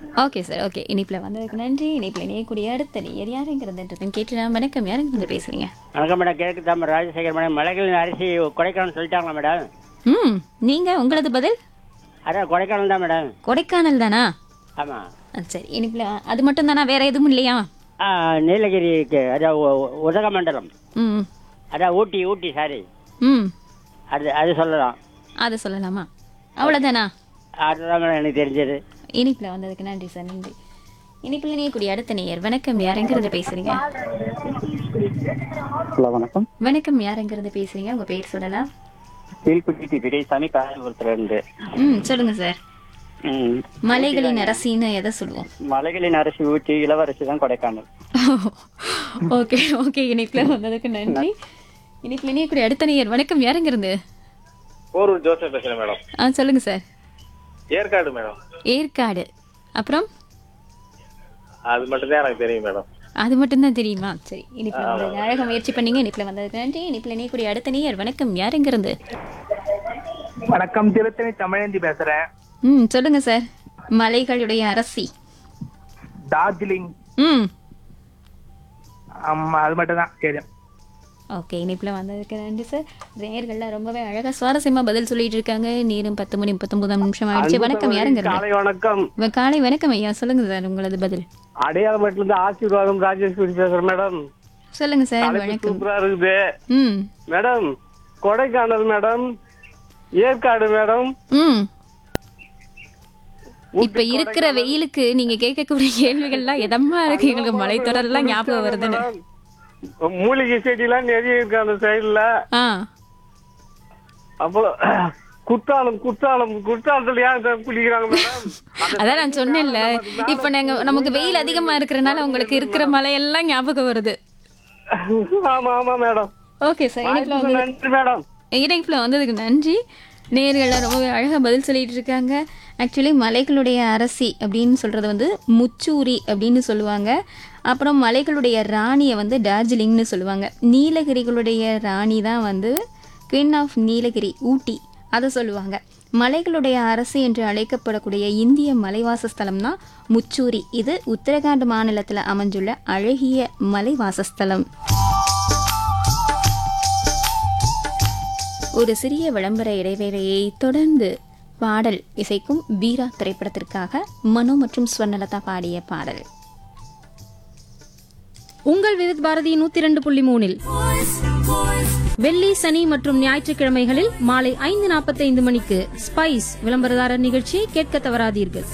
Okay sir okay இனிப்பில் வந்ததுக்கு நன்றி இனிப்பில் இணையக்கூடிய அடுத்த நேயர் யாருங்கிறது கேட்டு வணக்கம் யாருங்கிறது பேசுறீங்க வணக்கம் மேடம் கிழக்கு தாமரை ராஜசேகர் மேடம் மிளகுல அரிசி கொடைக்கானல் சொல்லிட்டாங்களா மேடம் ம் நீங்கள் உங்களது பதில் அதான் கொடைக்கானல் தான் மேடம் கொடைக்கானல் தானா ஆமாம் ஆ, சரி இனிப்பில் அது மட்டும் தானா வேற எதுவும் இல்லையா ஆ நீலகிரிக்கு அதான் உ- உ- உதகமண்டலம் ம் அதான் ஊட்டி ஊட்டி சாரி ம் அது அது சொல்லலாம் அதை சொல்லலாமா அவ்வளோதானா அதுதான் மேடம் எனக்கு தெரிஞ்சது இனிப்பில் வந்ததுக்கு நன்றி சார் நன்றி இனிப்பில் இணையக்கூடிய அடுத்த நேயர் வணக்கம் யாருங்கிறது பேசுறீங்க ஹலோ வணக்கம் வணக்கம் யாருங்கிறது பேசுறீங்க உங்க பேர் சொல்லலாம் கீழ்குட்டி பெரியசாமி காயல்புரத்துல இருந்து ம் சொல்லுங்க சார் ம். மலைகளின் அரசின்னு எதை சொல்லுவோம் மலைகளின் அரசி ஊட்டி இளவரசி தான் கொடைக்கானல் ஓகே ஓகே இனிப்பில் வந்ததுக்கு நன்றி இனிப்பில் இணையக்கூடிய அடுத்த நேயர் வணக்கம் யாருங்கிறது போரூர் ஜோசப் பேசுறேன் மேடம் ஆ சொல்லுங்க சார் ஏற்காடு மேடம் ஏற்காடு அப்புறம் அது மட்டும் தான் எனக்கு தெரியும் மேடம் அது மட்டும்தான் தெரியுமா சரி இனிப்பில் வந்தது அழகாக முயற்சி பண்ணீங்க இனிப்பில் வந்ததுக்கு நன்றி இனிப்பில் இணையக்கூடிய அடுத்த நேயர் வணக்கம் யாருங்கிறது வணக்கம் திருத்தணி தமிழேந்தி பேசுறேன் ம் சொல்லுங்க சார் மலைகளுடைய அரசி டார்ஜிலிங் ம் ஆமா அது மட்டும் தான் தெரியும் ஓகே இனிப்பில் வந்ததுக்கு நன்றி சார் நேயர்கள்லாம் ரொம்பவே அழகாக சுவாரஸ்யமாக பதில் சொல்லிட்டு இருக்காங்க நேரம் பத்து மணி முப்பத்தொன்பதாம் நிமிஷம் ஆயிடுச்சு வணக்கம் யாருங்கிறது காலை வணக்கம் வ- காலை வணக்கம் ஐயா சொல்லுங்க சார் உங்களது பதில் அடையாளமட்டில இருந்து ஆசீர்வாதம் ராஜேஸ்வரி பேசுறேன் மேடம் சொல்லுங்க சார் தலைப்பு வணக்கம் சூப்பரா இருக்குது ம் madam Kodaikanal madam Yercaud madam ம் இப்ப இருக்கிற வெயிலுக்கு நீங்க கேட்கக்கூடிய கேள்விகள்லாம் எதமா இருக்கு எங்களுக்கு மலைத்தொடர்லாம் ஞாபகம் வருதுன்னு மூலிகை செடிலாம் நிறைய இருக்கு அந்த சைடுல ஆ அப்புறம் குற்றாலம் குற்றாலம் குற்றாலத்துல ஏன் சார் குளிக்கிறாங்க மேடம் அதான் நான் சொன்னேன்ல இப்ப நாங்க நமக்கு வெயில் அதிகமா இருக்கிறனால உங்களுக்கு இருக்கிற மலையெல்லாம் ஞாபகம் வருது ஆமா ஆமா மேடம் ஓகே சார் இனிப்புல வந்து நன்றி மேடம் இணைப்பில் வந்ததுக்கு நன்றி நேர்கள்லாம் ரொம்பவே அழகாக பதில் சொல்லிட்டு இருக்காங்க ஆக்சுவலி மலைகளுடைய அரசி அப்படின்னு சொல்கிறது வந்து முச்சூரி அப்படின்னு சொல்லுவாங்க அப்புறம் மலைகளுடைய ராணியை வந்து டார்ஜிலிங்னு சொல்லுவாங்க நீலகிரிகளுடைய ராணி தான் வந்து குயின் ஆஃப் நீலகிரி ஊட்டி அதை சொல்லுவாங்க மலைகளுடைய அரசு என்று அழைக்கப்படக்கூடிய இந்திய மலைவாசஸ்தலம் தான் முச்சூரி இது உத்தரகாண்ட் மாநிலத்தில் அமைஞ்சுள்ள அழகிய மலைவாசஸ்தலம் ஒரு சிறிய விளம்பர இடைவேளையை தொடர்ந்து பாடல் இசைக்கும் வீரா திரைப்படத்திற்காக மனோ மற்றும் ஸ்வர்ணலதா பாடிய பாடல் உங்கள் விவித் பாரதி நூத்தி இரண்டு புள்ளி மூணில் வெள்ளி சனி மற்றும் ஞாயிற்றுக்கிழமைகளில் மாலை ஐந்து நாற்பத்தைந்து மணிக்கு ஸ்பைஸ் விளம்பரதாரர் நிகழ்ச்சியை கேட்க தவறாதீர்கள்